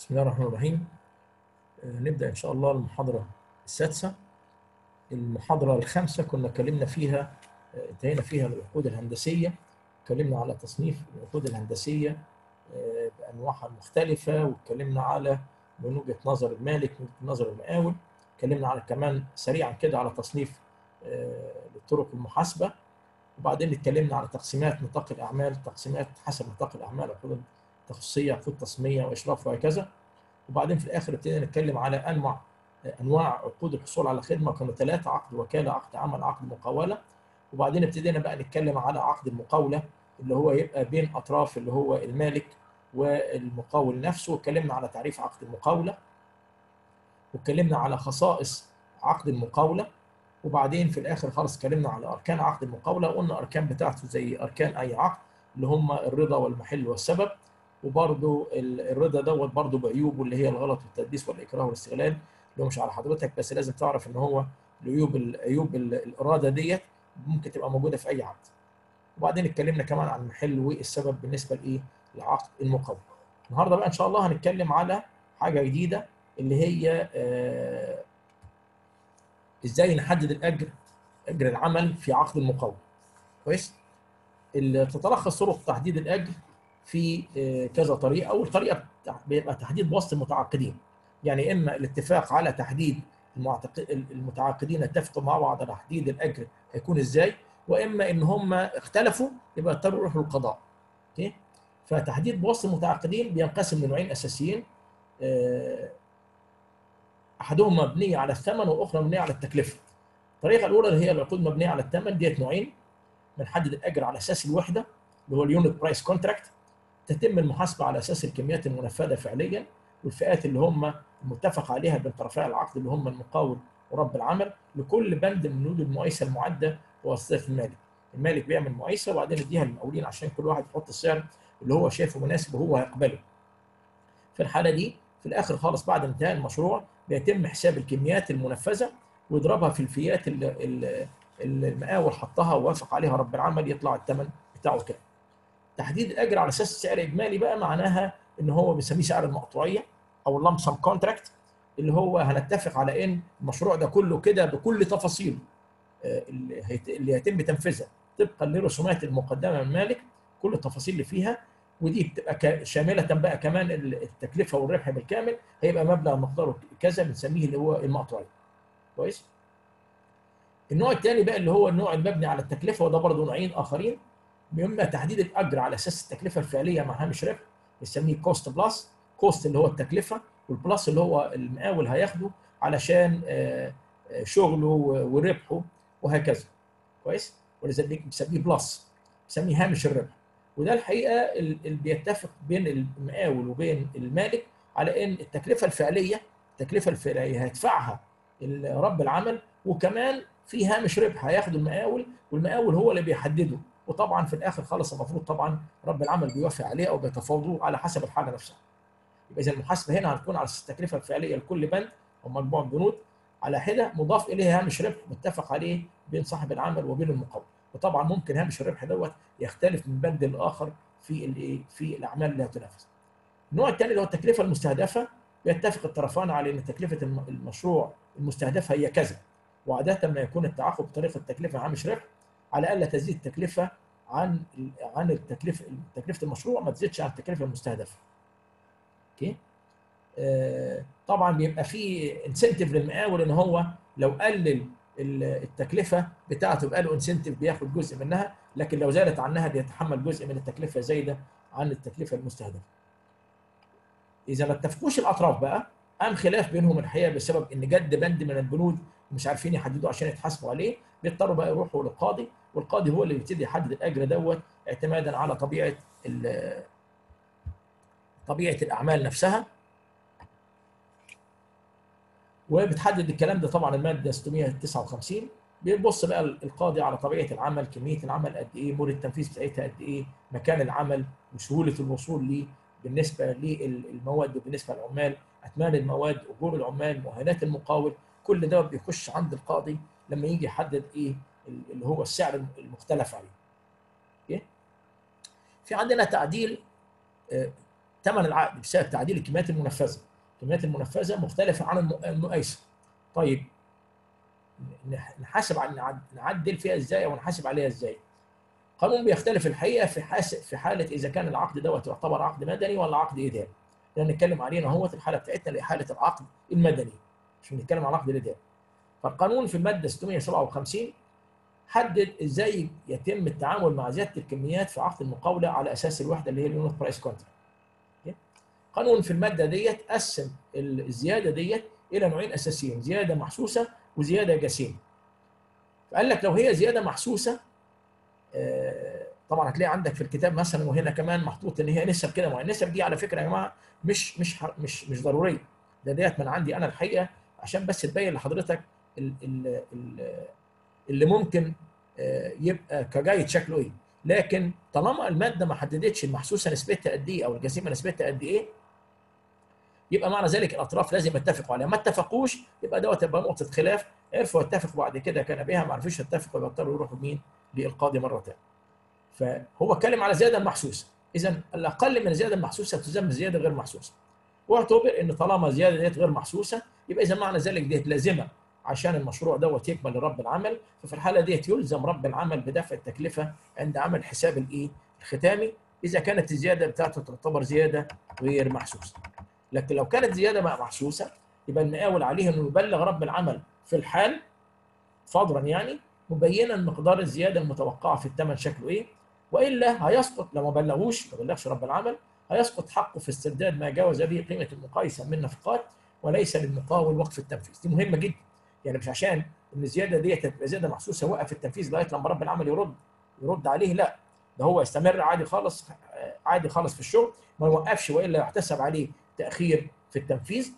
بسم الله الرحمن الرحيم آه، نبدأ إن شاء الله المحاضرة السادسة المحاضرة الخامسة كنا اتكلمنا فيها آه، انتهينا فيها العقود الهندسية اتكلمنا على تصنيف العقود الهندسية آه، بأنواعها المختلفة واتكلمنا على من وجهة نظر المالك من وجهة نظر المقاول اتكلمنا على كمان سريعا كده على تصنيف آه، لطرق المحاسبة وبعدين اتكلمنا على تقسيمات نطاق الأعمال تقسيمات حسب نطاق الأعمال عقود تخصصيه عقود تصميميه واشراف وهكذا وبعدين في الاخر ابتدينا نتكلم على انواع انواع عقود الحصول على خدمه كانوا ثلاثه عقد وكاله عقد عمل عقد مقاوله وبعدين ابتدينا بقى نتكلم على عقد المقاوله اللي هو يبقى بين اطراف اللي هو المالك والمقاول نفسه واتكلمنا على تعريف عقد المقاوله واتكلمنا على خصائص عقد المقاوله وبعدين في الاخر خالص اتكلمنا على اركان عقد المقاوله وقلنا اركان بتاعته زي اركان اي عقد اللي هم الرضا والمحل والسبب وبرده الرضا دوت برده بعيوبه اللي هي الغلط والتدليس والاكراه والاستغلال اللي هو مش على حضرتك بس لازم تعرف ان هو العيوب عيوب الاراده ديت ممكن تبقى موجوده في اي عقد. وبعدين اتكلمنا كمان عن المحل والسبب بالنسبه لايه؟ لعقد المقاول. النهارده بقى ان شاء الله هنتكلم على حاجه جديده اللي هي آه ازاي نحدد الاجر اجر العمل في عقد المقاول. كويس؟ تتلخص طرق تحديد الاجر في كذا طريقه اول طريقه بيبقى تحديد بواسطه المتعاقدين يعني اما الاتفاق على تحديد المتعاقدين اتفقوا مع بعض على تحديد الاجر هيكون ازاي واما ان هم اختلفوا يبقى اضطروا يروحوا للقضاء اوكي فتحديد بواسطه المتعاقدين بينقسم لنوعين اساسيين احدهما مبنيه على الثمن واخرى مبنيه على التكلفه الطريقه الاولى اللي هي العقود مبنيه على الثمن ديت نوعين بنحدد الاجر على اساس الوحده اللي هو اليونت برايس كونتراكت تتم المحاسبه على اساس الكميات المنفذه فعليا والفئات اللي هم المتفق عليها بين طرفي العقد اللي هم المقاول ورب العمل لكل بند من بنود المقايسه المعده بواسطه المالك. المالك بيعمل مقايسه وبعدين يديها للمقاولين عشان كل واحد يحط السعر اللي هو شايفه مناسب وهو هيقبله. في الحاله دي في الاخر خالص بعد انتهاء المشروع بيتم حساب الكميات المنفذه ويضربها في الفئات اللي المقاول حطها ووافق عليها رب العمل يطلع الثمن بتاعه كام. تحديد الاجر على اساس السعر الاجمالي بقى معناها ان هو بنسميه سعر المقطوعيه او اللمب سم كونتراكت اللي هو هنتفق على ان المشروع ده كله كده بكل تفاصيله اللي هيتم تنفيذها طبقا لرسومات المقدمه من المالك كل التفاصيل اللي فيها ودي بتبقى شامله بقى كمان التكلفه والربح بالكامل هيبقى مبلغ مقداره كذا بنسميه اللي هو المقطوعيه كويس النوع الثاني بقى اللي هو النوع المبني على التكلفه وده برضه نوعين اخرين اما تحديد الاجر على اساس التكلفه الفعليه مع هامش ربح بنسميه كوست بلس كوست اللي هو التكلفه والبلس اللي هو المقاول هياخده علشان شغله وربحه وهكذا كويس ولذلك بنسميه بلس بنسميه هامش الربح وده الحقيقه اللي بيتفق بين المقاول وبين المالك على ان التكلفه الفعليه التكلفه الفعليه هيدفعها رب العمل وكمان في هامش ربح هياخده المقاول والمقاول هو اللي بيحدده وطبعا في الاخر خالص المفروض طبعا رب العمل بيوافق عليه او بيتفاوضوا على حسب الحاله نفسها. يبقى اذا المحاسبه هنا هتكون على التكلفه الفعليه لكل بند او مجموعه بنود على حده مضاف اليه هامش ربح متفق عليه بين صاحب العمل وبين المقاول. وطبعا ممكن هامش الربح دوت يختلف من بند لاخر في الايه في الاعمال اللي هتنفذ. النوع الثاني اللي هو التكلفه المستهدفه بيتفق الطرفان على ان تكلفه المشروع المستهدفه هي كذا وعاده ما يكون التعاقد بطريقه تكلفه هامش ربح على الا تزيد التكلفه عن عن التكلفه تكلفه المشروع ما تزيدش عن التكلفه المستهدفه. اوكي؟ آه طبعا بيبقى في انسنتيف للمقاول ان هو لو قلل التكلفه بتاعته يبقى له انسنتيف بياخد جزء منها لكن لو زادت عنها بيتحمل جزء من التكلفه زايده عن التكلفه المستهدفه. اذا ما اتفقوش الاطراف بقى قام خلاف بينهم الحقيقه بسبب ان جد بند من البنود مش عارفين يحددوه عشان يتحاسبوا عليه بيضطروا بقى يروحوا للقاضي والقاضي هو اللي بيبتدي يحدد الاجر دوت اعتمادا على طبيعه طبيعه الاعمال نفسها وبتحدد الكلام ده طبعا الماده 659 بيبص بقى القاضي على طبيعه العمل كميه العمل قد ايه مده التنفيذ بتاعتها قد ايه مكان العمل وسهوله الوصول ليه بالنسبه للمواد وبالنسبه للعمال اثمان المواد اجور العمال مؤهلات المقاول كل ده بيخش عند القاضي لما يجي يحدد ايه اللي هو السعر المختلف عليه. اوكي؟ في عندنا تعديل ثمن العقد بسبب تعديل الكميات المنفذه الكميات المنفذه مختلفه عن الم- المقايسه طيب نح- نحاسب على نعدل فيها ازاي او نحاسب عليها ازاي قانون بيختلف الحقيقه في حاس في حاله اذا كان العقد دوت يعتبر عقد مدني ولا عقد اداري لان نتكلم علينا اهوت الحاله بتاعتنا اللي هي حاله العقد المدني مش بنتكلم عن العقد الاداري فالقانون في الماده 657 حدد ازاي يتم التعامل مع زياده الكميات في عقد المقاوله على اساس الوحده اللي هي اليونت برايس كونتراكت قانون في الماده ديت قسم الزياده ديت الى نوعين اساسيين زياده محسوسه وزياده جسيمه فقال لك لو هي زياده محسوسه آه، طبعا هتلاقي عندك في الكتاب مثلا وهنا كمان محطوط ان هي نسب كده معينه النسب دي على فكره يا جماعه مش مش ح- مش مش ضروريه ده ديت من عندي انا الحقيقه عشان بس تبين لحضرتك ال- ال- ال- اللي ممكن آه، يبقى كجايد شكله ايه لكن طالما الماده ما حددتش المحسوسه نسبتها قد ايه او الجسيمه نسبتها قد ايه يبقى معنى ذلك الاطراف لازم يتفقوا عليها ما اتفقوش يبقى دوت يبقى نقطه خلاف عرفوا يتفقوا بعد كده كان بها ما عرفوش يتفقوا يضطروا يروحوا مين للقاضي مره ثانيه فهو اتكلم على زياده محسوسه اذا الاقل من الزياده المحسوسه تسمى زياده غير محسوسه واعتبر ان طالما الزياده ديت غير محسوسه يبقى اذا معنى ذلك ديت لازمه عشان المشروع دوت يكمل لرب العمل ففي الحاله ديت يلزم رب العمل بدفع التكلفه عند عمل حساب الايه الختامي اذا كانت الزياده بتاعته تعتبر زياده غير محسوسه لكن لو كانت زياده بقى محسوسه يبقى المقاول عليه انه يبلغ رب العمل في الحال فضلا يعني مبينا مقدار الزياده المتوقعه في الثمن شكله ايه والا هيسقط لو ما بلغوش ما بلغش رب العمل هيسقط حقه في استرداد ما جاوز به قيمه المقايسه من نفقات وليس للمقاول وقف التنفيذ دي مهمه جدا يعني مش عشان ان الزياده ديت تبقى زياده محسوسه وقف التنفيذ لغايه لما رب العمل يرد يرد عليه لا ده هو يستمر عادي خالص عادي خالص في الشغل ما يوقفش والا يحتسب عليه تاخير في التنفيذ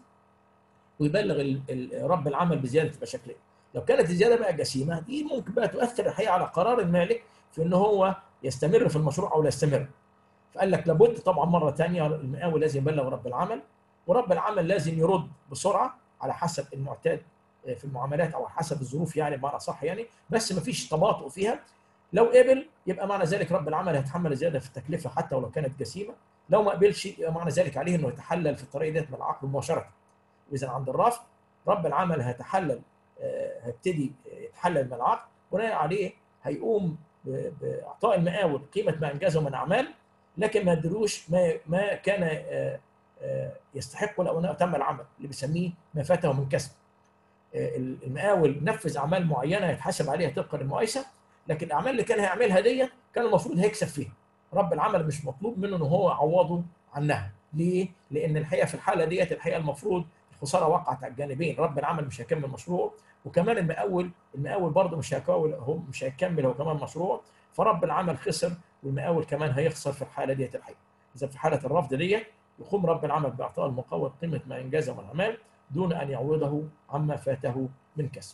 ويبلغ ال- ال- رب العمل بزياده تبقى شكليه لو كانت الزياده بقى جسيمه دي ممكن بقى تؤثر الحقيقه على قرار المالك في ان هو يستمر في المشروع او لا يستمر فقال لك لابد طبعا مره ثانيه المقاول لازم يبلغ رب العمل ورب العمل لازم يرد بسرعه على حسب المعتاد في المعاملات او على حسب الظروف يعني بمعنى صح يعني بس ما فيش تباطؤ فيها لو قبل يبقى معنى ذلك رب العمل هيتحمل الزياده في التكلفه حتى ولو كانت جسيمه لو ما قبلش يبقى معنى ذلك عليه انه يتحلل في الطريقه ديت من العقد مباشره واذا عند الرفض رب العمل هيتحلل آه، هيبتدي يتحلل من العقد بناء عليه هيقوم ب- باعطاء المقاول قيمه ما انجزه من اعمال لكن ما يدروش ما ما كان آه، آه، يستحق لو انه تم العمل اللي بيسميه ما فاته من كسب آه، المقاول نفذ اعمال معينه يتحاسب عليها طبقا للمقايسه لكن الاعمال اللي كان هيعملها ديت كان المفروض هيكسب فيها رب العمل مش مطلوب منه ان هو يعوضه عنها ليه؟ لان الحقيقه في الحاله ديت الحقيقه المفروض الخساره وقعت على الجانبين رب العمل مش هيكمل مشروعه وكمان المقاول المقاول برضه مش هيكمل هو مش هيكمل هو كمان مشروع فرب العمل خسر والمقاول كمان هيخسر في الحاله ديت الحقيقه اذا في حاله الرفض ديت يقوم رب العمل باعطاء المقاول قيمه ما انجزه من اعمال دون ان يعوضه عما فاته من كسب.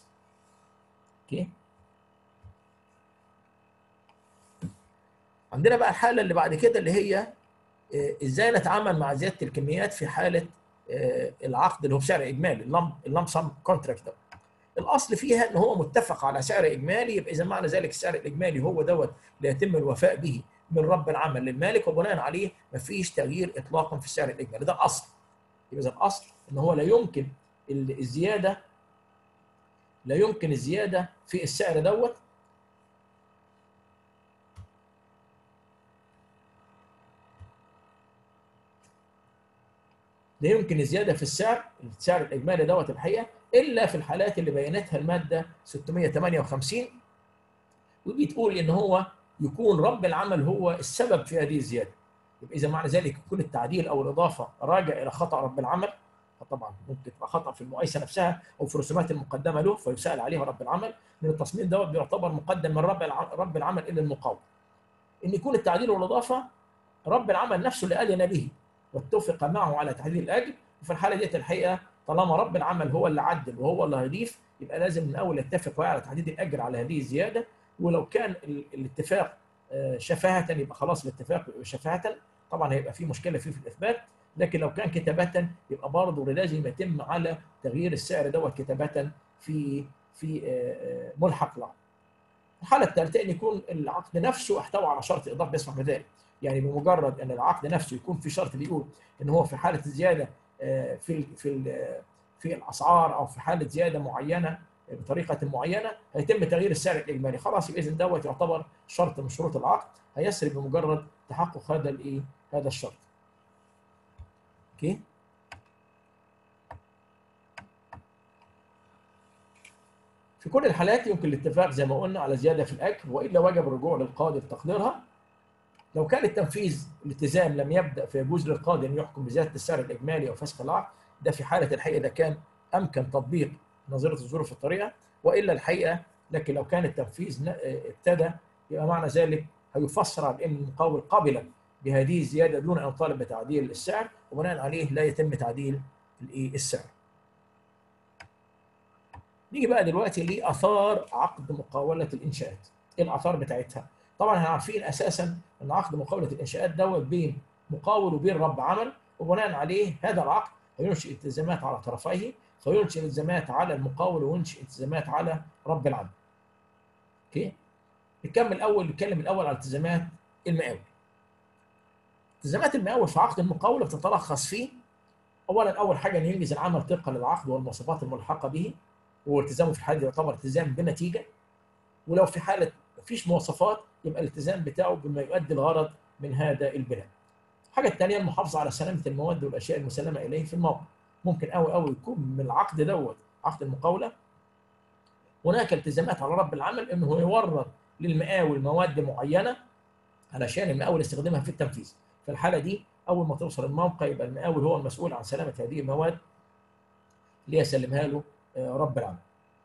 اوكي؟ عندنا بقى الحاله اللي بعد كده اللي هي آه، ازاي نتعامل مع زياده الكميات في حاله آه، العقد اللي هو بسعر اجمالي اللم اللم سم كونتراكت ده. الاصل فيها ان هو متفق على سعر اجمالي يبقى اذا معنى ذلك السعر الاجمالي هو دوت اللي يتم الوفاء به من رب العمل للمالك وبناء عليه مفيش تغيير اطلاقا في السعر الاجمالي ده الاصل يبقى اذا الاصل ان هو لا يمكن ال- الزياده لا يمكن الزياده في السعر دوت لا يمكن الزياده في السعر السعر الاجمالي دوت الحقيقه الا في الحالات اللي بينتها الماده 658 وبتقول ان هو يكون رب العمل هو السبب في هذه الزياده يبقى اذا معنى ذلك يكون التعديل او الاضافه راجع الى خطا رب العمل فطبعا ممكن تبقى خطا في المقايسه نفسها او في الرسومات المقدمه له فيسال عليها رب العمل لان التصميم دوت بيعتبر مقدم من رب الع- رب العمل الى المقاول ان يكون التعديل والاضافه رب العمل نفسه اللي اذن به واتفق معه على تحديد الاجر وفي الحاله ديت الحقيقه طالما رب العمل هو اللي عدل وهو اللي هيضيف يبقى لازم من اول يتفق معاه على تحديد الاجر على هذه الزياده ولو كان ال- الاتفاق آه، شفاهه يبقى خلاص الاتفاق شفاهه طبعا هيبقى في مشكله فيه في الاثبات لكن لو كان كتابه يبقى برضه لازم يتم على تغيير السعر دوت كتابه في في آه، آه، ملحق العقد. الحاله الثالثه ان يكون العقد نفسه احتوى على شرط اضافه بيسمح بذلك يعني بمجرد ان العقد نفسه يكون في شرط بيقول ان هو في حاله زياده في ال في ال في الاسعار او في حاله زياده معينه بطريقه معينه هيتم تغيير السعر الاجمالي خلاص يبقى اذا دوت يعتبر شرط من شروط العقد هيسري بمجرد تحقق هذا الايه هذا الشرط اوكي في كل الحالات يمكن الاتفاق زي ما قلنا على زياده في الاجر والا وجب الرجوع للقاضي لتقديرها لو كان التنفيذ الالتزام لم يبدا فيجوز للقاضي ان يحكم بزياده السعر الاجمالي او فسخ العقد ده في حاله الحقيقه اذا كان امكن تطبيق نظريه الظروف الطريقه والا الحقيقه لكن لو كان التنفيذ ابتدى يبقى معنى ذلك هيفسر على ان المقاول قبل بهذه الزياده دون ان يطالب بتعديل السعر وبناء عليه لا يتم تعديل الايه السعر. نيجي بقى دلوقتي لاثار عقد مقاوله الانشاءات. ايه الاثار بتاعتها؟ طبعا احنا عارفين اساسا ان عقد مقاوله الانشاءات دوت بين مقاول وبين رب عمل وبناء عليه هذا العقد هينشئ التزامات على طرفيه فينشئ التزامات على المقاول وينشئ التزامات على رب العمل. اوكي؟ نكمل الاول نتكلم الاول على التزامات المقاول. التزامات المقاول في عقد المقاوله بتتلخص فيه اولا اول حاجه ان ينجز العمل طبقا للعقد والمواصفات الملحقه به والتزامه في الحاله دي يعتبر التزام بنتيجه ولو في حاله مفيش مواصفات يبقى الالتزام بتاعه بما يؤدي الغرض من هذا البناء. الحاجه الثانيه المحافظه على سلامه المواد والاشياء المسلمه اليه في الموقع. ممكن قوي قوي يكون من العقد دوت عقد المقاوله هناك التزامات على رب العمل انه يورد للمقاول مواد معينه علشان المقاول يستخدمها في التنفيذ. في الحاله دي اول ما توصل الموقع يبقى المقاول هو المسؤول عن سلامه هذه المواد اللي يسلمها له رب العمل.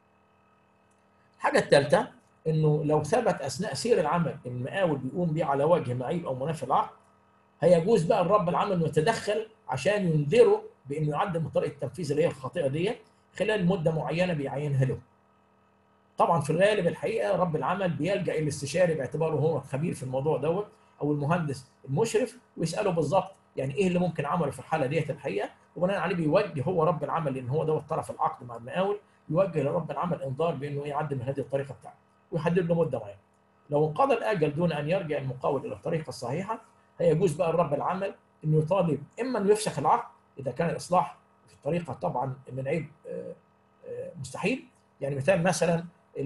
الحاجه الثالثه انه لو ثبت اثناء سير العمل ان المقاول بيقوم بيه على وجه معيب او منافي العقد هيجوز بقى الرب العمل انه يتدخل عشان ينذره بانه يعدل من طريقه التنفيذ اللي هي الخاطئه ديت خلال مده معينه بيعينها له. طبعا في الغالب الحقيقه رب العمل بيلجا الاستشاري باعتباره هو خبير في الموضوع دوت او المهندس المشرف ويساله بالظبط يعني ايه اللي ممكن عمله في الحاله ديت الحقيقه وبناء عليه بيوجه هو رب العمل لان هو دوت طرف العقد مع المقاول يوجه لرب العمل انذار بانه يعدل من هذه الطريقه بتاعته ويحدد له مده معينه. لو انقضى الاجل دون ان يرجع المقاول الى الطريقه الصحيحه هيجوز بقى الرب العمل انه يطالب اما انه يفسخ العقد اذا كان الاصلاح في الطريقه طبعا من عيب مستحيل يعني مثال مثلا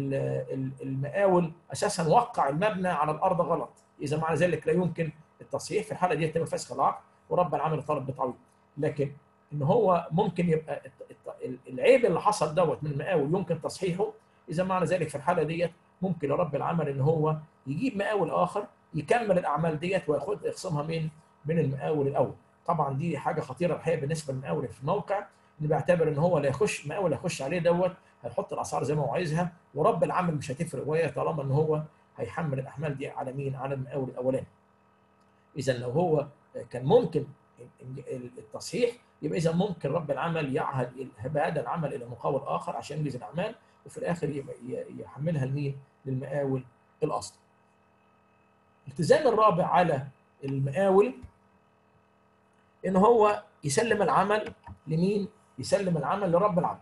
المقاول اساسا وقع المبنى على الارض غلط اذا معنى ذلك لا يمكن التصحيح في الحاله دي يتم فسخ العقد ورب العمل طالب بتعويض لكن ان هو ممكن يبقى العيب اللي حصل دوت من المقاول يمكن تصحيحه اذا معنى ذلك في الحاله ديت ممكن لرب العمل ان هو يجيب مقاول اخر يكمل الاعمال ديت وياخد يخصمها من من المقاول الاول طبعا دي حاجه خطيره الحقيقه بالنسبه للمقاول في الموقع ان بيعتبر ان هو لا يخش مقاول يخش عليه دوت هيحط الاسعار زي ما هو عايزها ورب العمل مش هتفرق وهي طالما ان هو هيحمل الاحمال دي على مين؟ على المقاول الاولاني. اذا لو هو كان ممكن التصحيح يبقى اذا ممكن رب العمل يعهد بهذا العمل الى مقاول اخر عشان ينجز الاعمال وفي الاخر يبقى يحملها لمين؟ للمقاول الاصلي. الالتزام الرابع على المقاول ان هو يسلم العمل لمين؟ يسلم العمل لرب العمل.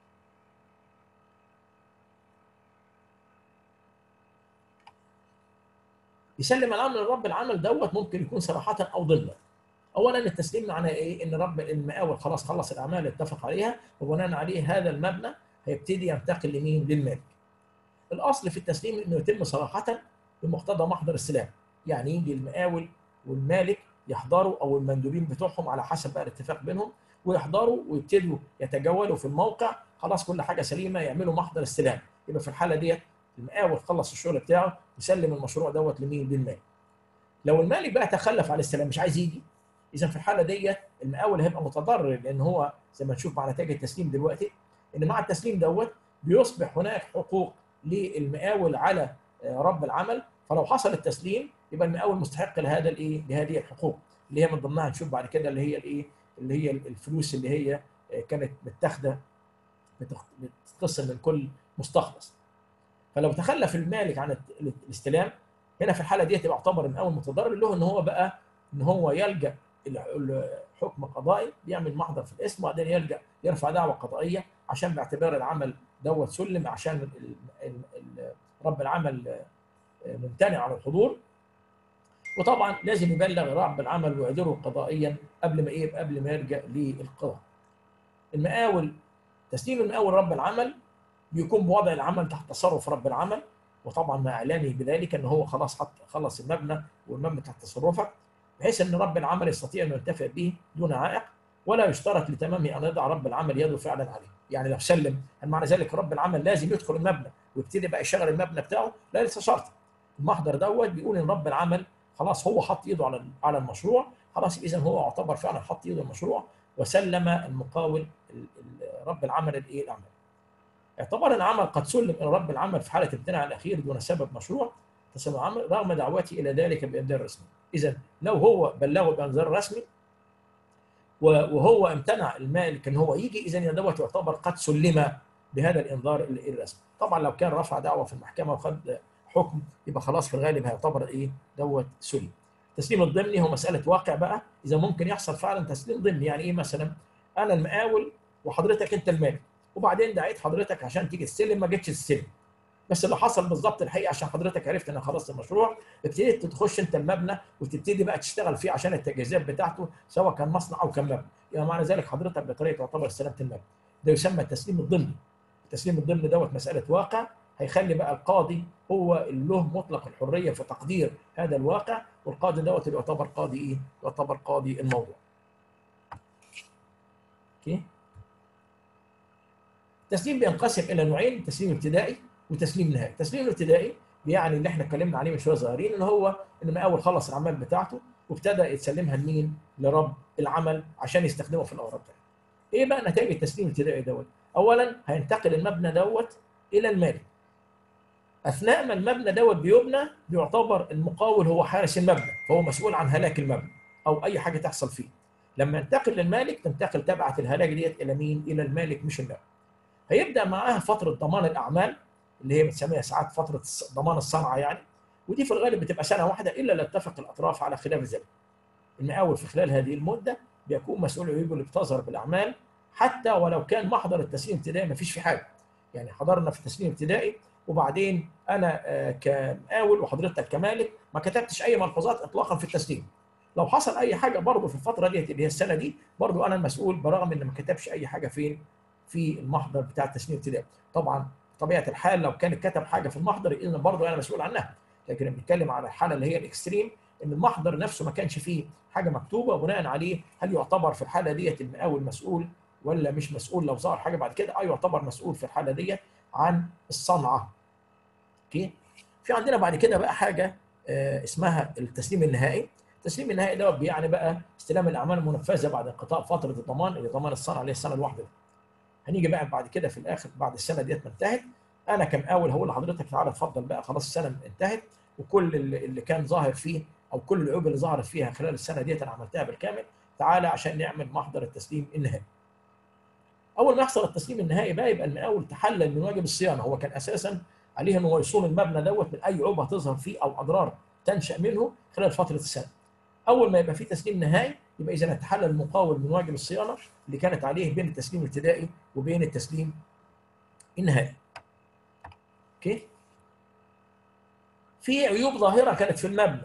يسلم الامر لرب العمل دوت ممكن يكون صراحه او ضمنا. اولا التسليم معناه ايه؟ ان رب المقاول خلاص خلص الاعمال اللي اتفق عليها وبناء عليه هذا المبنى هيبتدي ينتقل لمين؟ للمالك. الاصل في التسليم انه يتم صراحه بمقتضى محضر السلام، يعني يجي المقاول والمالك يحضروا او المندوبين بتوعهم على حسب بقى الاتفاق بينهم ويحضروا ويبتدوا يتجولوا في الموقع خلاص كل حاجه سليمه يعملوا محضر استلام يبقى في الحاله ديت المقاول خلص الشغل بتاعه يسلم المشروع دوت لمين؟ للمالك. لو المالك بقى تخلف عن الاستلام مش عايز يجي اذا في الحاله ديت المقاول هيبقى متضرر لان هو زي ما نشوف مع نتائج التسليم دلوقتي ان مع التسليم دوت بيصبح هناك حقوق للمقاول على رب العمل فلو حصل التسليم يبقى المقاول مستحق لهذا الايه؟ لهذه الحقوق اللي هي من ضمنها هنشوف بعد كده اللي هي الايه؟ اللي هي الفلوس اللي هي كانت متاخده بتتقسم من كل مستخلص. فلو تخلف المالك عن الاستلام هنا في الحاله دي يبقى يعتبر المقاول متضرر له ان هو بقى ان هو يلجا حكم قضائي بيعمل محضر في الاسم وبعدين يلجا يرفع دعوه قضائيه عشان باعتبار العمل دوت سلم عشان رب العمل ممتنع عن الحضور وطبعا لازم يبلغ رب العمل ويعذره قضائيا قبل ما ايه قبل ما يلجا للقضاء المقاول تسليم المقاول رب العمل بيكون بوضع العمل تحت تصرف رب العمل وطبعا مع اعلانه بذلك ان هو خلاص حط خلص المبنى والمبنى تحت تصرفك بحيث ان رب العمل يستطيع ان ينتفع به دون عائق ولا يشترط لتمامه ان يضع رب العمل يده فعلا عليه يعني لو سلم هل معنى ذلك رب العمل لازم يدخل المبنى ويبتدي بقى يشغل المبنى بتاعه لا لسه شرط المحضر دوت بيقول ان رب العمل خلاص هو حط ايده على على المشروع خلاص اذا هو يعتبر فعلا حط ايده المشروع وسلم المقاول رب العمل الايه الاعمال اعتبر العمل قد سلم الى رب العمل في حاله امتناع الاخير دون سبب مشروع تسلم العمل رغم دعوته الى ذلك بانذار رسمي اذا لو هو بلغه بانذار رسمي وهو امتنع المالك ان هو يجي اذا دوت يعتبر قد سلم بهذا الانذار الرسمي طبعا لو كان رفع دعوه في المحكمه وخد حكم يبقى خلاص في الغالب هيعتبر ايه دوت سلم التسليم الضمني هو مساله واقع بقى اذا ممكن يحصل فعلا تسليم ضمني يعني ايه مثلا انا المقاول وحضرتك انت المالك وبعدين دعيت حضرتك عشان تيجي تستلم ما جيتش تستلم بس اللي حصل بالظبط الحقيقه عشان حضرتك عرفت ان خلصت المشروع ابتديت تخش انت المبنى وتبتدي بقى تشتغل فيه عشان التجهيزات بتاعته سواء كان مصنع او كان مبنى يعني معنى ذلك حضرتك بطريقه تعتبر استلمت المبنى ده يسمى التسليم الضمني التسليم الضمني دوت مساله واقع هيخلي بقى القاضي هو اللي له مطلق الحريه في تقدير هذا الواقع والقاضي دوت اللي يعتبر قاضي ايه؟ يعتبر قاضي الموضوع. اوكي؟ التسليم بينقسم الى نوعين تسليم ابتدائي وتسليم نهائي، التسليم الابتدائي يعني اللي احنا اتكلمنا عليه من شويه صغيرين ان هو ان المقاول خلص الاعمال بتاعته وابتدى يتسلمها لمين؟ لرب العمل عشان يستخدمه في الاوراق بتاعته. ايه بقى نتائج التسليم الابتدائي دوت؟ اولا هينتقل المبنى دوت الى المالك. اثناء ما المبنى دوت بيبنى بيعتبر المقاول هو حارس المبنى فهو مسؤول عن هلاك المبنى او اي حاجه تحصل فيه. لما ينتقل للمالك تنتقل تبعه الهلاك ديت الى مين؟ الى المالك مش المالك. هيبدا معاها فتره ضمان الاعمال اللي هي بنسميها ساعات فتره ضمان الصنعه يعني ودي في الغالب بتبقى سنه واحده الا لو اتفق الاطراف على خلاف ذلك. المقاول في خلال هذه المده بيكون مسؤول عيوبه اللي بتظهر بالاعمال حتى ولو كان محضر التسليم الابتدائي ما فيش فيه حاجه. يعني حضرنا في التسليم الابتدائي وبعدين انا كمقاول وحضرتك كمالك ما كتبتش اي ملحوظات اطلاقا في التسليم. لو حصل اي حاجه برضه في الفتره ديت اللي هي السنه دي برضه انا المسؤول برغم ان ما كتبش اي حاجه فين في المحضر بتاع التسليم الابتدائي. طبعا بطبيعه الحال لو كان كتب حاجه في المحضر اذا برضه انا مسؤول عنها. لكن بنتكلم على الحاله اللي هي الاكستريم ان المحضر نفسه ما كانش فيه حاجه مكتوبه وبناء عليه هل يعتبر في الحاله ديت المقاول مسؤول ولا مش مسؤول لو ظهر حاجه بعد كده اه يعتبر مسؤول في الحاله ديت عن الصنعه. اوكي؟ في عندنا بعد كده بقى حاجه آه اسمها التسليم النهائي. التسليم النهائي ده يعني بقى استلام الاعمال المنفذه بعد انقطاع فتره الضمان اللي ضمان الصنعه اللي هي السنه الواحده. هنيجي بقى بعد كده في الاخر بعد السنه ديت ما انتهت انا كمقاول هقول لحضرتك تعالى اتفضل بقى خلاص السنه انتهت وكل اللي, اللي كان ظاهر فيه او كل العيوب اللي ظهرت فيها خلال السنه ديت انا عملتها بالكامل تعالى عشان نعمل محضر التسليم النهائي. اول ما يحصل التسليم النهائي بقى يبقى المقاول تحلل من واجب الصيانه هو كان اساسا عليه ان هو يصون المبنى دوت من اي عيوب هتظهر فيه او اضرار تنشا منه خلال فتره السنه. اول ما يبقى في تسليم نهائي يبقى اذا تحلل المقاول من واجب الصيانه اللي كانت عليه بين التسليم الابتدائي وبين التسليم النهائي. اوكي؟ في عيوب ظاهره كانت في المبنى.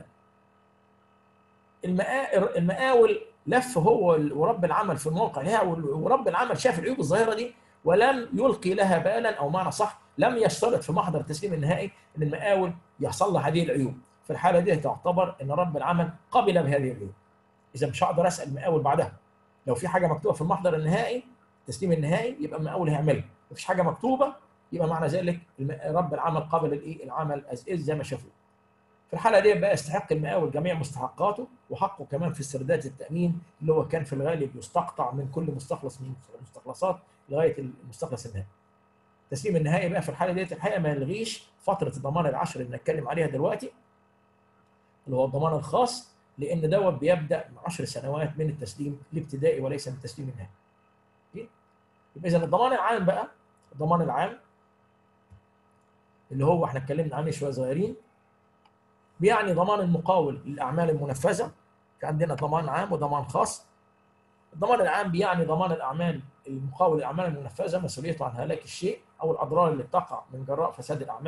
المقاول لف هو ورب العمل في الموقع ورب العمل شاف العيوب الظاهره دي ولم يلقي لها بالا او معنى صح لم يشترط في محضر التسليم النهائي ان المقاول يحصل له هذه العيوب في الحاله دي تعتبر ان رب العمل قبل بهذه العيوب اذا مش هقدر اسال المقاول بعدها لو في حاجه مكتوبه في المحضر النهائي التسليم النهائي يبقى المقاول هيعملها مفيش حاجه مكتوبه يبقى معنى ذلك رب العمل قبل الايه العمل از از زي ما شافوه في الحاله دي بقى يستحق المقاول جميع مستحقاته وحقه كمان في استرداد التامين اللي هو كان في الغالب يستقطع من كل مستخلص من المستخلصات لغايه المستخلص النهائي. التسليم النهائي بقى في الحاله ديت الحقيقه ما يلغيش فتره الضمان العشر اللي بنتكلم عليها دلوقتي اللي هو الضمان الخاص لان دوت بيبدا من 10 سنوات من التسليم الابتدائي وليس من التسليم النهائي. يبقى اذا الضمان العام بقى الضمان العام اللي هو احنا اتكلمنا عنه شويه صغيرين بيعني ضمان المقاول للاعمال المنفذه في عندنا ضمان عام وضمان خاص الضمان العام بيعني ضمان الاعمال المقاول الاعمال المنفذه مسؤوليته عن هلاك الشيء او الاضرار اللي بتقع من جراء فساد الاعمال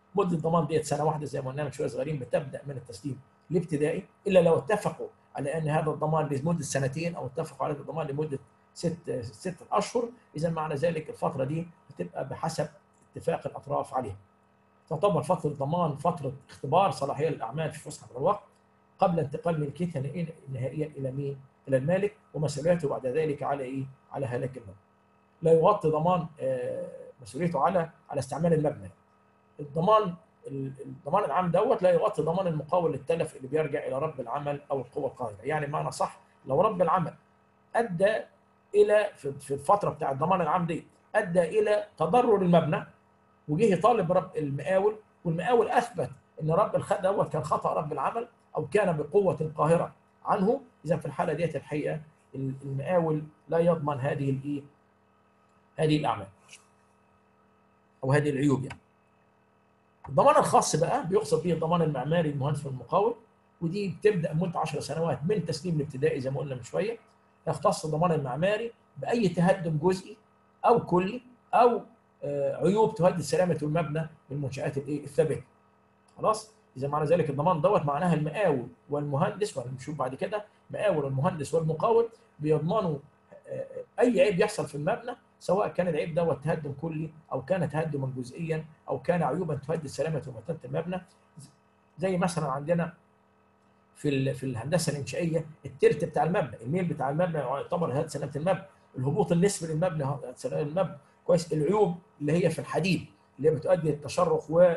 مده الضمان ديت سنه واحده زي ما قلنا من شويه صغيرين بتبدا من التسليم الابتدائي الا لو اتفقوا على ان هذا الضمان لمده سنتين او اتفقوا على الضمان لمده ست ست اشهر اذا معنى ذلك الفتره دي بتبقى بحسب اتفاق الاطراف عليها. تعتبر فتره الضمان فتره اختبار صلاحيه الاعمال في فسحه الوقت قبل انتقال ملكيتها نهائيا الى مين؟ الى المالك ومسؤوليته بعد ذلك على ايه؟ على هلاك المبنى. لا يغطي ضمان مسؤوليته على على استعمال المبنى. الضمان الضمان العام دوت لا يغطي ضمان المقاول للتلف اللي بيرجع الى رب العمل او القوى القاهره، يعني معنى صح لو رب العمل ادى الى في الفتره بتاع الضمان العام دي ادى الى تضرر المبنى وجه يطالب رب المقاول والمقاول اثبت ان رب الخد دوت كان خطا رب العمل او كان بقوه القاهره عنه اذا في الحاله ديت الحقيقه المقاول لا يضمن هذه الايه هذه الاعمال او هذه العيوب يعني الضمان الخاص بقى بيقصد به الضمان المعماري المهندس والمقاول ودي بتبدا مده 10 سنوات من تسليم الابتدائي زي ما قلنا من شويه يختص الضمان المعماري باي تهدم جزئي او كلي او عيوب تهدد سلامه المبنى من المنشات الايه الثابته خلاص اذا معنى ذلك الضمان دوت معناها المقاول والمهندس وهنشوف بعد كده المقاول والمهندس والمقاول بيضمنوا اي عيب يحصل في المبنى سواء كان العيب دوت تهدم كلي او كان تهدما جزئيا او كان عيوبا تهدد سلامه ومتانه المبنى زي مثلا عندنا في في الهندسه الانشائيه الترت بتاع المبنى الميل بتاع المبنى يعتبر هذا سلامه المبنى الهبوط النسبي للمبنى سلامه المبنى كويس العيوب اللي هي في الحديد اللي هي بتؤدي للتشرخ و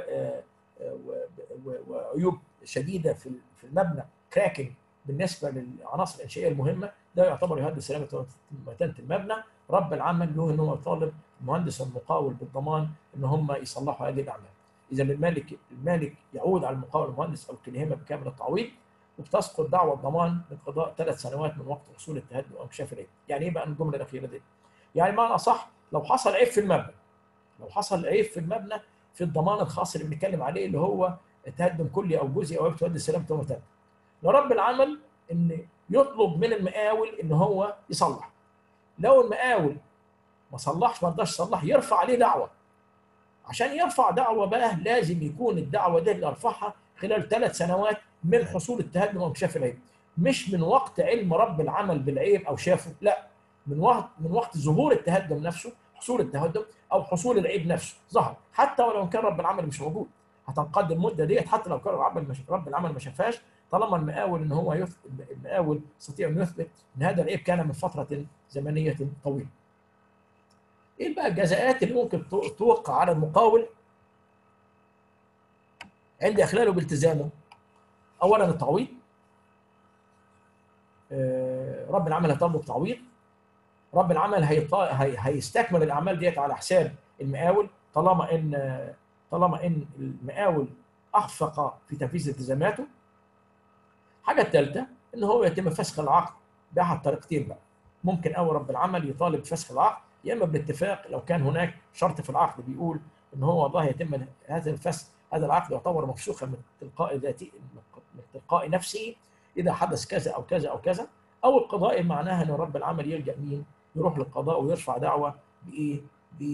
وعيوب شديده في في المبنى كراكنج بالنسبه للعناصر الانشائيه المهمه ده يعتبر يهدد سلامه ومتانه المبنى رب العمل له ان هو يطالب المهندس والمقاول بالضمان ان هم يصلحوا هذه الاعمال اذا المالك المالك يعود على المقاول والمهندس او كليهما بكامل التعويض وبتسقط دعوى الضمان من قضاء ثلاث سنوات من وقت حصول التهدد او انكشاف العيب يعني ايه بقى الجمله الاخيره دي يعني معنى صح لو حصل عيب في المبنى لو حصل عيب في المبنى في الضمان الخاص اللي بنتكلم عليه اللي هو تهدم كلي او جزئي او عيب تؤدي سلامه ومتانه لرب العمل ان يطلب من المقاول ان هو يصلح لو المقاول ما صلحش ما رضاش يصلح يرفع عليه دعوه عشان يرفع دعوه بقى لازم يكون الدعوه دي اللي ارفعها خلال ثلاث سنوات من حصول التهدم وانكشاف العيب مش من وقت علم رب العمل بالعيب او شافه لا من وقت من وقت ظهور التهدم نفسه حصول التهدم او حصول العيب نفسه ظهر حتى ولو كان رب العمل مش موجود هتنقضي المده ديت حتى لو كان رب مش رب العمل ما شافهاش طالما المقاول ان هو يثبت المقاول يستطيع ان يثبت ان هذا العيب كان من فتره زمنيه طويله. ايه بقى الجزاءات اللي ممكن توقع على المقاول عند اخلاله بالتزامه؟ اولا التعويض رب العمل هيطالبه بتعويض رب العمل هيطا... هي... هيستكمل الاعمال ديت على حساب المقاول طالما ان طالما ان المقاول اخفق في تنفيذ التزاماته الحاجه الثالثه ان هو يتم فسخ العقد باحد طريقتين بقى ممكن اول رب العمل يطالب بفسخ العقد يا اما بالاتفاق لو كان هناك شرط في العقد بيقول ان هو والله يتم هذا الفسخ هذا العقد يعتبر مفسوخا من تلقاء ذاتي من تلقاء نفسه اذا حدث كذا او كذا او كذا او القضاء معناها ان رب العمل يلجا مين؟ يروح للقضاء ويرفع دعوه بايه؟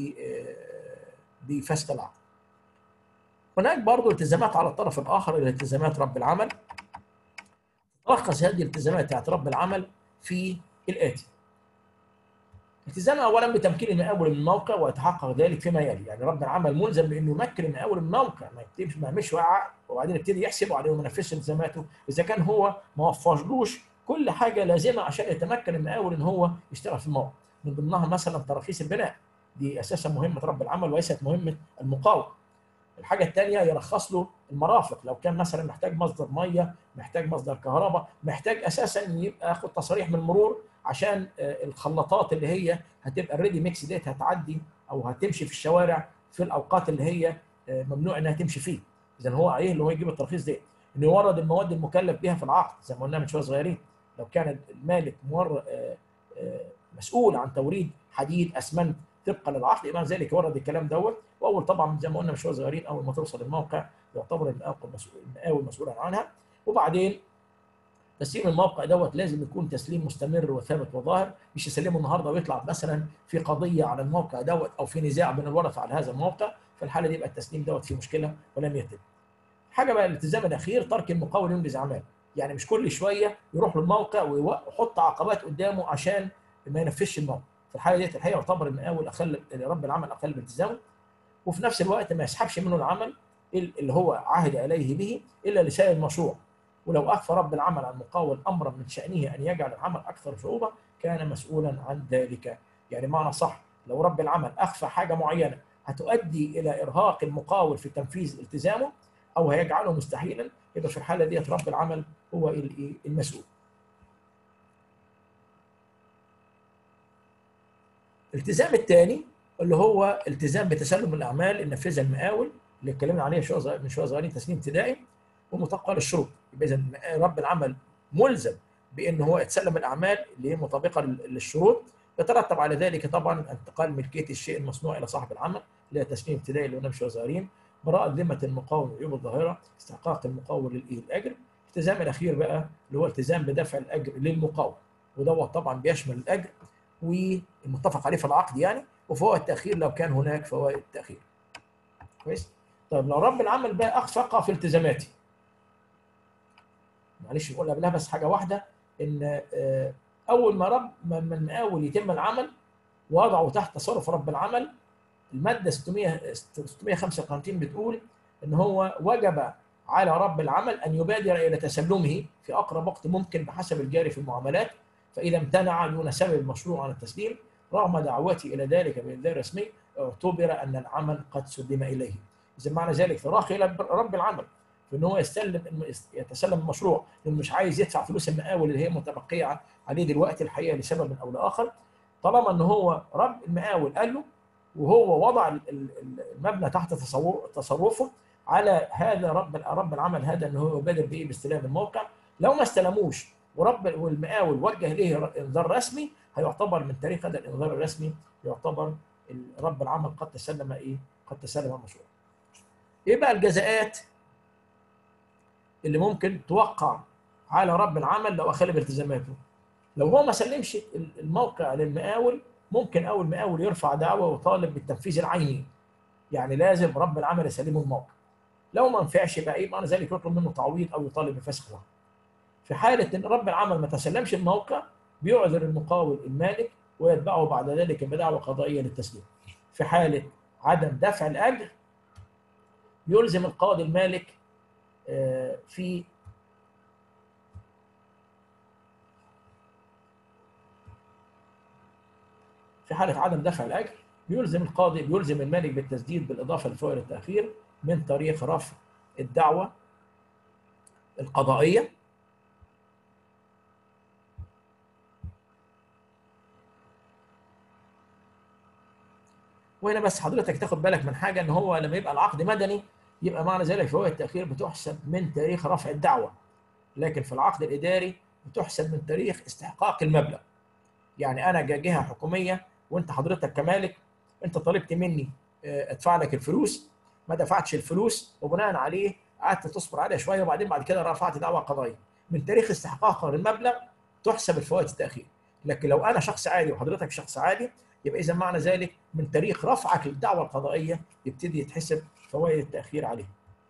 بفسخ العقد. هناك برضه التزامات على الطرف الاخر اللي التزامات رب العمل. تلخص هذه الالتزامات بتاعت رب العمل في الاتي. التزام اولا بتمكين المقاول من الموقع ويتحقق ذلك فيما يلي، يعني رب العمل ملزم بانه يمكن المقاول من الموقع ما يكتبش ما يعملش عقد وبعدين يبتدي يحسب وبعدين ما ينفذش التزاماته، اذا كان هو ما وفرلوش كل حاجه لازمه عشان يتمكن المقاول ان هو يشتغل في الموقع، من ضمنها مثلا تراخيص البناء، دي اساسا مهمه رب العمل وليست مهمه المقاول. الحاجه الثانيه يرخص له المرافق لو كان مثلا محتاج مصدر ميه محتاج مصدر كهرباء محتاج اساسا يبقى ياخد تصريح من المرور عشان الخلاطات اللي هي هتبقى الريدي ميكس ديت هتعدي او هتمشي في الشوارع في الاوقات اللي هي ممنوع انها تمشي فيه اذا هو عليه اللي هو يجيب الترخيص ده انه يورد المواد المكلف بها في العقد زي ما قلنا من شويه صغيرين لو كان المالك مور مسؤول عن توريد حديد اسمنت طبقا للعقد يبقى ذلك يورد الكلام دوت واول طبعا زي ما قلنا من شويه صغيرين اول ما توصل الموقع يعتبر المقاول مسؤولا عنها وبعدين تسليم الموقع دوت لازم يكون تسليم مستمر وثابت وظاهر مش يسلمه النهارده ويطلع مثلا في قضيه على الموقع دوت او في نزاع بين الورثه على هذا الموقع في الحاله دي يبقى التسليم دوت فيه مشكله ولم يتم. حاجه بقى الالتزام الاخير ترك المقاول ينجز اعمال يعني مش كل شويه يروح للموقع ويحط عقبات قدامه عشان ما ينفذش الموقع في الحاله ديت الحقيقه يعتبر المقاول اقل رب العمل اقل بالتزامه وفي نفس الوقت ما يسحبش منه العمل اللي هو عهد اليه به الا لسائر المشروع ولو اخفى رب العمل عن المقاول امرا من شانه ان يجعل العمل اكثر صعوبه كان مسؤولا عن ذلك يعني معنى صح لو رب العمل اخفى حاجه معينه هتؤدي الى ارهاق المقاول في تنفيذ التزامه او هيجعله مستحيلا يبقى في الحاله ديت رب العمل هو المسؤول. الالتزام الثاني اللي هو التزام بتسلم الاعمال اللي نفذها المقاول اللي اتكلمنا عليها شويه من شويه صغيرين تسليم ابتدائي ومطابقه للشروط يبقى اذا رب العمل ملزم بان هو يتسلم الاعمال اللي هي مطابقه للشروط يترتب على ذلك طبعا انتقال ملكيه الشيء المصنوع الى صاحب العمل اللي هي تسليم ابتدائي اللي قلنا من شويه صغيرين براءة ذمة المقاول وعيوب الظاهرة استحقاق المقاول للإيه الأجر الالتزام الأخير بقى اللي هو التزام بدفع الأجر للمقاول ودوت طبعا بيشمل الأجر والمتفق عليه في العقد يعني وفوائد التأخير لو كان هناك فوائد تأخير كويس طيب لو رب العمل بقى أخفق في التزاماتي معلش نقول قبلها بس حاجة واحدة إن أول ما رب ما المقاول يتم العمل وضعه تحت تصرف رب العمل الماده 600 655 بتقول ان هو وجب على رب العمل ان يبادر الى تسلمه في اقرب وقت ممكن بحسب الجاري في المعاملات فاذا امتنع دون سبب المشروع عن التسليم رغم دعوته الى ذلك بانذار رسمي اعتبر ان العمل قد سلم اليه. اذا معنى ذلك تراخي الى رب العمل في ان هو يستلم يتسلم المشروع لانه مش عايز يدفع فلوس المقاول اللي هي متبقيه عليه دلوقتي الحقيقه لسبب او لاخر طالما ان هو رب المقاول قال له وهو وضع المبنى تحت تصرفه على هذا رب رب العمل هذا ان هو يبادر بايه باستلام الموقع لو ما استلموش ورب والمقاول وجه ليه انذار رسمي هيعتبر من تاريخ هذا الانذار الرسمي يعتبر رب العمل قد تسلم ايه؟ قد تسلم المشروع. ايه بقى الجزاءات اللي ممكن توقع على رب العمل لو اخل التزاماته؟ لو هو ما سلمش الموقع للمقاول ممكن اول مقاول يرفع دعوه ويطالب بالتنفيذ العيني يعني لازم رب العمل يسلمه الموقع لو ما نفعش يبقى ايه معنى ذلك يطلب منه تعويض او يطالب بفسخ العقد في حاله ان رب العمل ما تسلمش الموقع بيعذر المقاول المالك ويتبعه بعد ذلك بدعوى قضائيه للتسليم في حاله عدم دفع الاجر يلزم القاضي المالك في في حالة عدم دفع الأجر بيلزم القاضي بيلزم المالك بالتسديد بالإضافة لفوائد التأخير من طريق رفع الدعوة القضائية وهنا بس حضرتك تاخد بالك من حاجة إن هو لما يبقى العقد مدني يبقى معنى ذلك فوائد التأخير بتحسب من تاريخ رفع الدعوة لكن في العقد الإداري بتحسب من تاريخ استحقاق المبلغ يعني أنا جهة حكومية وانت حضرتك كمالك انت طالبت مني ادفع لك الفلوس ما دفعتش الفلوس وبناء عليه قعدت تصبر عليها شويه وبعدين بعد كده رفعت دعوى قضائيه من تاريخ استحقاق المبلغ تحسب الفوائد التاخير لكن لو انا شخص عادي وحضرتك شخص عادي يبقى اذا معنى ذلك من تاريخ رفعك للدعوه القضائيه يبتدي يتحسب فوائد التاخير عليه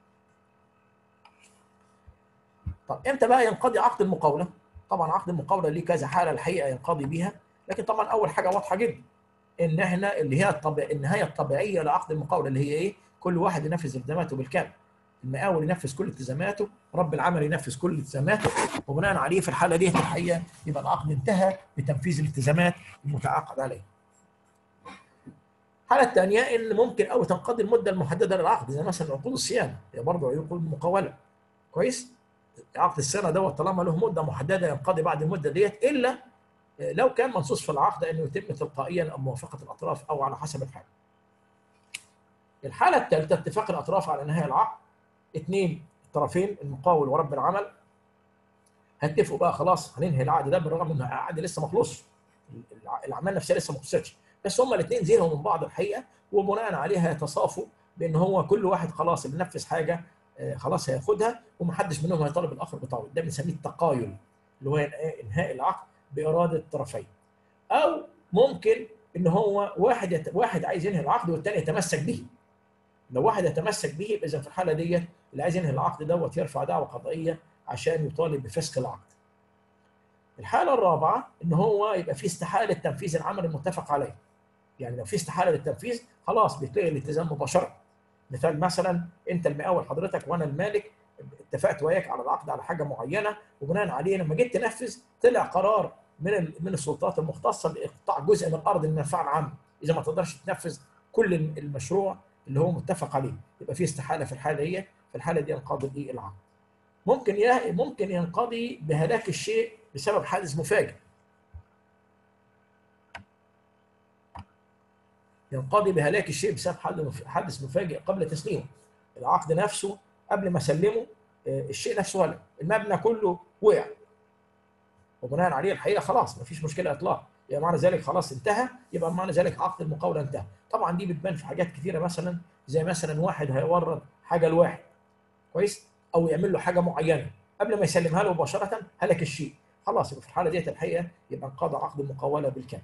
طب امتى بقى ينقضي عقد المقاوله طبعا عقد المقاوله ليه كذا حاله الحقيقه ينقضي بيها لكن طبعا اول حاجه واضحه جدا ان احنا اللي هي الطبيع النهايه الطبيعيه لعقد المقاوله اللي هي ايه؟ كل واحد ينفذ التزاماته بالكامل. المقاول ينفذ كل التزاماته، رب العمل ينفذ كل التزاماته وبناء عليه في الحاله دي الحقيقه يبقى العقد انتهى بتنفيذ الالتزامات المتعاقد عليها. الحاله الثانيه ان ممكن او تنقضي المده المحدده للعقد زي مثلا عقود الصيانه هي برضه عقود المقاوله. كويس؟ عقد السنه دوت طالما له مده محدده ينقضي بعد المده ديت الا لو كان منصوص في العقد انه يتم تلقائيا او موافقه الاطراف او على حسب الحال. الحاله الثالثه اتفاق الاطراف على انهاء العقد. اثنين الطرفين المقاول ورب العمل هيتفقوا بقى خلاص هننهي العقد ده بالرغم ان العقد لسه ما خلصش. الاعمال نفسها لسه ما خلصتش بس هما الاثنين زهقوا من بعض الحقيقه وبناء عليها يتصافوا بان هو كل واحد خلاص اللي نفذ حاجه خلاص هياخدها ومحدش منهم هيطالب الاخر بتعويض ده بنسميه التقايل اللي هو انهاء العقد باراده الطرفين او ممكن ان هو واحد يت... واحد عايز ينهي العقد والثاني يتمسك به لو واحد يتمسك به يبقى اذا في الحاله ديت اللي عايز ينهي العقد دوت يرفع دعوه قضائيه عشان يطالب بفسخ العقد. الحاله الرابعه ان هو يبقى في استحاله تنفيذ العمل المتفق عليه. يعني لو في استحاله للتنفيذ خلاص بيتلغي الالتزام مباشره. مثال مثلا انت المقاول حضرتك وانا المالك اتفقت وياك على العقد على حاجه معينه وبناء عليه لما جيت تنفذ طلع قرار من من السلطات المختصه باقطاع جزء من الارض للمنفعه العامه اذا ما تقدرش تنفذ كل المشروع اللي هو متفق عليه يبقى في استحاله في الحاله دي في الحاله دي ينقضي الايه العقد ممكن يه... ممكن ينقضي بهلاك الشيء بسبب حادث مفاجئ ينقضي بهلاك الشيء بسبب حادث مفاجئ قبل تسليمه العقد نفسه قبل ما اسلمه الشيء نفسه هلك المبنى كله وقع وبناء عليه الحقيقه خلاص ما فيش مشكله اطلاق يبقى معنى ذلك خلاص انتهى يبقى معنى ذلك عقد المقاوله انتهى طبعا دي بتبان في حاجات كثيره مثلا زي مثلا واحد هيورد حاجه لواحد كويس او يعمل له حاجه معينه قبل ما يسلمها له مباشره هلك الشيء خلاص يبقى في الحاله ديت الحقيقه يبقى انقضى عقد المقاوله بالكامل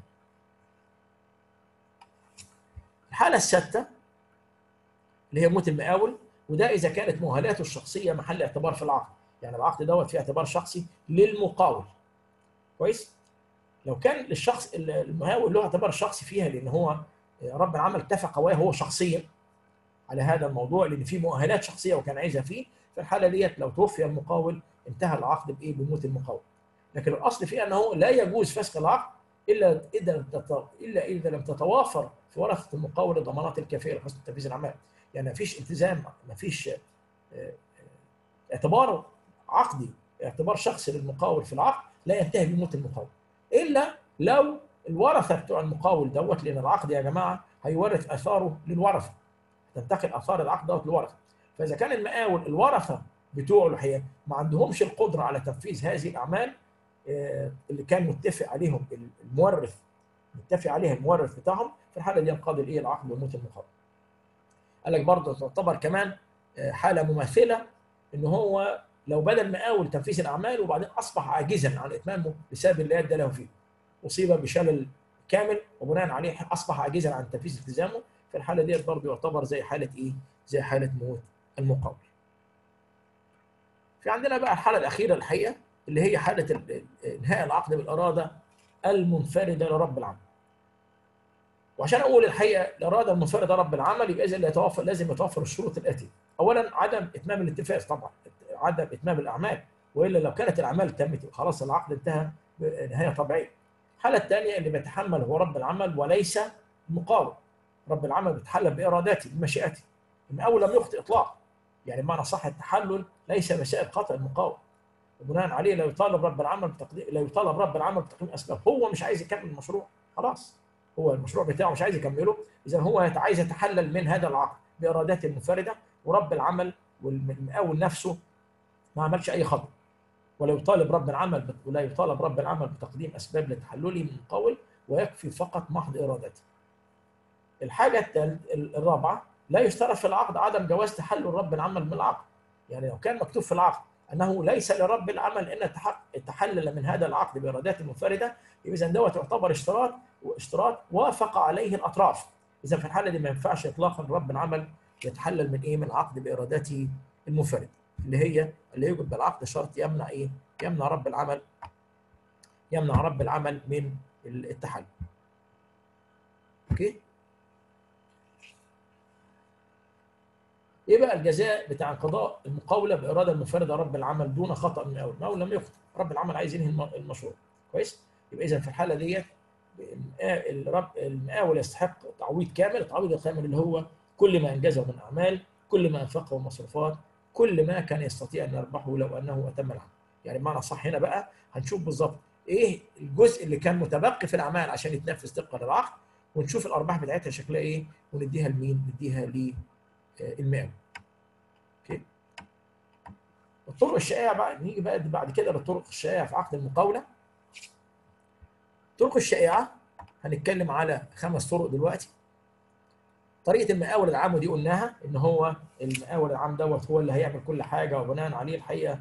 الحاله السادسه اللي هي موت المقاول وده اذا كانت مؤهلاته الشخصيه محل اعتبار في العقد يعني العقد دوت فيه اعتبار شخصي للمقاول كويس لو كان للشخص المقاول له اعتبار شخصي فيها لان هو رب العمل اتفق وياه هو شخصيا على هذا الموضوع لان في مؤهلات شخصيه وكان عايزها فيه في الحاله ديت لو توفي المقاول انتهى العقد بايه بموت المقاول لكن الاصل فيها انه لا يجوز فسخ العقد الا اذا الا اذا لم تتوافر في ورثه المقاول الضمانات الكافيه لحسن تنفيذ الاعمال يعني ما فيش التزام ما فيش اعتبار عقدي اعتبار شخصي للمقاول في العقد لا ينتهي بموت المقاول الا لو الورثه بتوع المقاول دوت لان العقد يا جماعه هيورث اثاره للورثه تنتقل اثار العقد دوت للورثه فاذا كان المقاول الورثه بتوعه الحقيقه ما عندهمش القدره على تنفيذ هذه الاعمال اللي كان متفق عليهم المورث متفق عليها المورث بتاعهم في الحاله دي ينقضي الايه العقد وموت المقاول قال لك برضه تعتبر كمان حاله مماثله ان هو لو بدا المقاول تنفيذ الاعمال وبعدين اصبح عاجزا عن اتمامه بسبب اللي ادى له فيه اصيب بشلل كامل وبناء عليه اصبح عاجزا عن تنفيذ التزامه في الحاله ديت برضه يعتبر زي حاله ايه؟ زي حاله موت المقاول. في عندنا بقى الحاله الاخيره الحقيقه اللي هي حاله انهاء العقد بالاراده المنفرده لرب العمل. وعشان اقول الحقيقه الاراده المنفرده لرب العمل يبقى اذا يتوفر لازم يتوفر الشروط الاتيه. اولا عدم اتمام الاتفاق طبعا عدم اتمام الاعمال والا لو كانت الاعمال تمت خلاص العقد انتهى بنهايه طبيعيه. الحاله الثانيه اللي بيتحمل هو رب العمل وليس المقاول. رب العمل بيتحلل بارادته بمشيئته. المقاول لم يخطئ اطلاقا. يعني بمعنى صح التحلل ليس مسائل خطا المقاول. وبناء عليه لا يطالب رب العمل بتقديم لا يطالب رب العمل بتقديم اسباب هو مش عايز يكمل المشروع خلاص هو المشروع بتاعه مش عايز يكمله اذا هو عايز يتحلل من هذا العقد بارادته المنفرده ورب العمل والمقاول نفسه ما عملش اي خطا ولا يطالب رب العمل ولا يطالب رب العمل بتقديم اسباب لتحلله من المقاول ويكفي فقط محض ارادته. الحاجه الرابعه لا يشترط في العقد عدم جواز تحلل رب العمل من العقد. يعني لو كان مكتوب في العقد انه ليس لرب العمل ان يتحلل من هذا العقد بارادات منفرده يبقى اذا دوت يعتبر اشتراط واشتراط وافق عليه الاطراف. اذا في الحاله دي ما ينفعش اطلاقا رب العمل يتحلل من ايه؟ من عقد بارادته المنفرده. اللي هي اللي يوجد بالعقد شرط يمنع ايه؟ يمنع رب العمل يمنع رب العمل من التحلل. اوكي؟ ايه بقى الجزاء بتاع انقضاء المقاوله باراده المنفرده رب العمل دون خطا من المقاول؟ المقاول لم يخطئ، رب العمل عايز ينهي المشروع. كويس؟ يبقى اذا في الحاله ديت الرب المقاول يستحق تعويض كامل، التعويض الكامل اللي هو كل ما انجزه من اعمال، كل ما انفقه من مصروفات، كل ما كان يستطيع ان يربحه لو انه اتم العمل. يعني بمعنى صح هنا بقى هنشوف بالظبط ايه الجزء اللي كان متبقي في الاعمال عشان يتنفذ طبقا للعقد ونشوف الارباح بتاعتها شكلها ايه ونديها لمين؟ نديها للمقاول. اوكي؟ الطرق الشائعه بقى نيجي بقى بعد كده للطرق الشائعه في عقد المقاوله. الطرق الشائعه هنتكلم على خمس طرق دلوقتي. طريقه المقاول العام ودي قلناها ان هو المقاول العام دوت هو اللي هيعمل كل حاجه وبناء عليه الحقيقه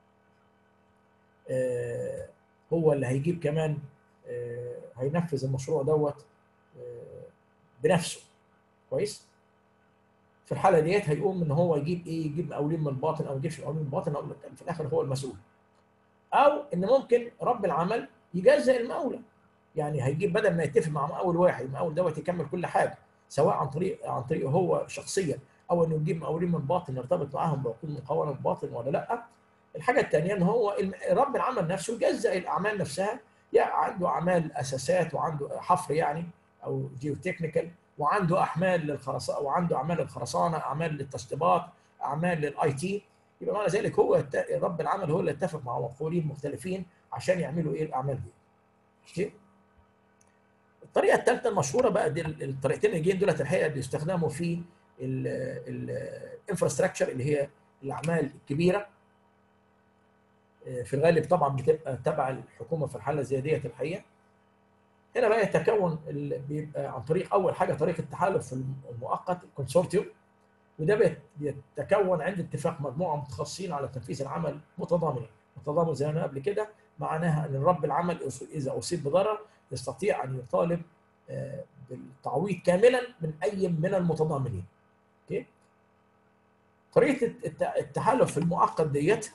آه هو اللي هيجيب كمان آه هينفذ المشروع دوت آه بنفسه كويس في الحاله ديت هيقوم ان هو يجيب ايه يجيب مقاولين من الباطن او ما يجيبش مقاولين من الباطن أو في الاخر هو المسؤول او ان ممكن رب العمل يجزئ المقاوله يعني هيجيب بدل ما يتفق مع مقاول واحد المقاول دوت يكمل كل حاجه سواء عن طريق عن طريقه هو شخصيا او انه يجيب مقاولين من الباطن يرتبط معاهم بعقود مقاوله من الباطن ولا لا الحاجه الثانيه ان هو رب العمل نفسه يجزئ الاعمال نفسها يعني عنده اعمال اساسات وعنده حفر يعني او جيو تكنيكال وعنده احمال للخرسانه وعنده اعمال للخرسانه اعمال للتشطيبات اعمال للاي تي يبقى معنى ذلك هو رب العمل هو اللي اتفق مع مقاولين مختلفين عشان يعملوا ايه الاعمال دي. اوكي؟ الطريقه الثالثه المشهوره بقى دي الطريقتين اللي جايين دولت الحقيقه بيستخدموا في الانفراستراكشر اللي هي الاعمال الكبيره في الغالب طبعا بتبقى تبع الحكومه في الحاله زي ديت الحقيقه هنا بقى يتكون بيبقى عن طريق اول حاجه طريق التحالف المؤقت الكونسورتيوم وده بيتكون عند اتفاق مجموعه متخصصين على تنفيذ العمل متضامنين متضامن زي ما قبل كده معناها ان رب العمل اذا اصيب بضرر يستطيع ان يطالب بالتعويض كاملا من اي من المتضامنين اوكي طريقه التحالف المؤقت ديت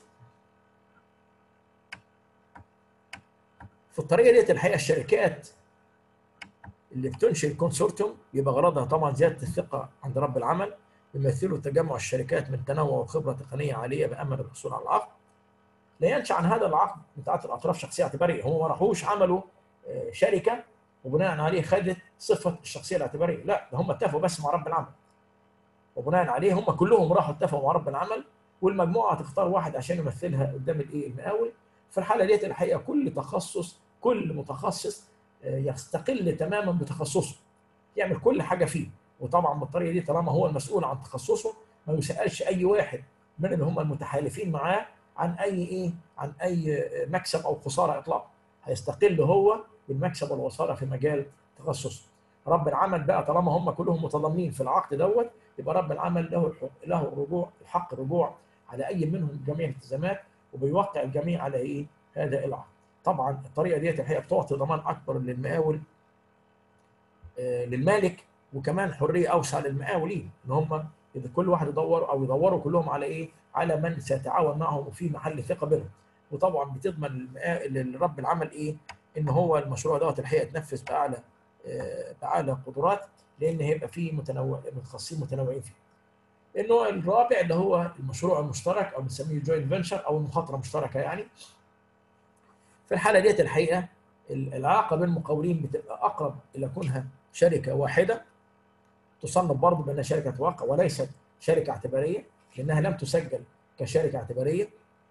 في الطريقه ديت الحقيقه الشركات اللي بتنشئ الكونسورتيوم يبقى غرضها طبعا زياده الثقه عند رب العمل يمثلوا تجمع الشركات من تنوع وخبره تقنيه عاليه بامل الحصول على العقد لا ينشا عن هذا العقد بتاعت الاطراف شخصيه اعتباريه هم ما راحوش عملوا شركه وبناء عليه خدت صفه الشخصيه الاعتباريه لا ده هم اتفقوا بس مع رب العمل وبناء عليه هم كلهم راحوا اتفقوا مع رب العمل والمجموعه هتختار واحد عشان يمثلها قدام الايه المقاول في الحاله ديت الحقيقه كل تخصص كل متخصص يستقل تماما بتخصصه يعمل كل حاجه فيه وطبعا بالطريقه دي طالما هو المسؤول عن تخصصه ما يسالش اي واحد من اللي هم المتحالفين معاه عن اي ايه عن اي مكسب او خساره اطلاقا هيستقل هو بالمكسب والخساره في مجال تخصصه رب العمل بقى طالما هم كلهم متضامنين في العقد دوت يبقى رب العمل له له الرجوع الحق الرجوع على اي منهم جميع الالتزامات وبيوقع الجميع على ايه هذا العقد طبعا الطريقه ديت الحقيقه بتعطي ضمان اكبر للمقاول آه للمالك وكمان حريه اوسع للمقاولين ان هم اذا كل واحد يدور او يدوروا كلهم على ايه على من سيتعاون معهم وفي محل ثقه بينهم وطبعا بتضمن لرب العمل ايه ان هو المشروع دوت الحقيقه يتنفذ باعلى آه باعلى قدرات لان هيبقى فيه متنوع متخصصين متنوعين فيه النوع الرابع اللي هو المشروع المشترك او بنسميه جوينت فينشر او المخاطره المشتركه يعني في الحاله ديت الحقيقه العلاقه بين المقاولين بتبقى اقرب الى كونها شركه واحده تصنف برضه بانها شركه واقع وليست شركه اعتباريه لانها لم تسجل كشركه اعتباريه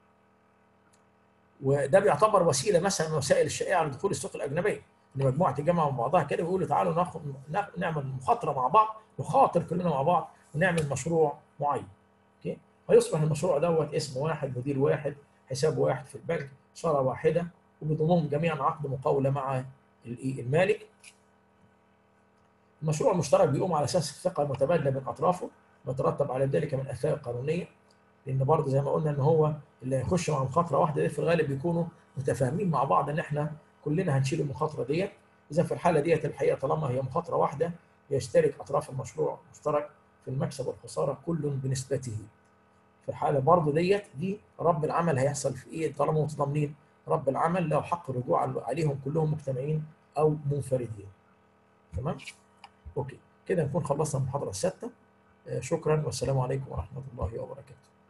وده بيعتبر وسيله مثلا من وسائل الشائعه لدخول السوق الاجنبيه ان مجموعه تجمع مع بعضها كده ويقولوا تعالوا ناخد نعمل مخاطره مع بعض نخاطر كلنا مع بعض ونعمل مشروع معين اوكي فيصبح المشروع دوت اسم واحد مدير واحد حساب واحد في البنك صاله واحده وبيضمهم جميعا عقد مقاوله مع المالك المشروع المشترك بيقوم على اساس الثقه المتبادله بين اطرافه ويترتب على ذلك من الاثار القانونيه لان برضه زي ما قلنا ان هو اللي هيخش مع مخاطره واحده دي في الغالب بيكونوا متفاهمين مع بعض ان احنا كلنا هنشيل المخاطره ديت اذا في الحاله ديت الحقيقه طالما هي مخاطره واحده يشترك اطراف المشروع مشترك في المكسب والخساره كل بنسبته في الحاله برضه ديت دي رب العمل هيحصل في ايه طالما متضامنين رب العمل له حق الرجوع عليهم كلهم مجتمعين او منفردين تمام اوكي كده نكون خلصنا المحاضره السادسه شكرا والسلام عليكم ورحمه الله وبركاته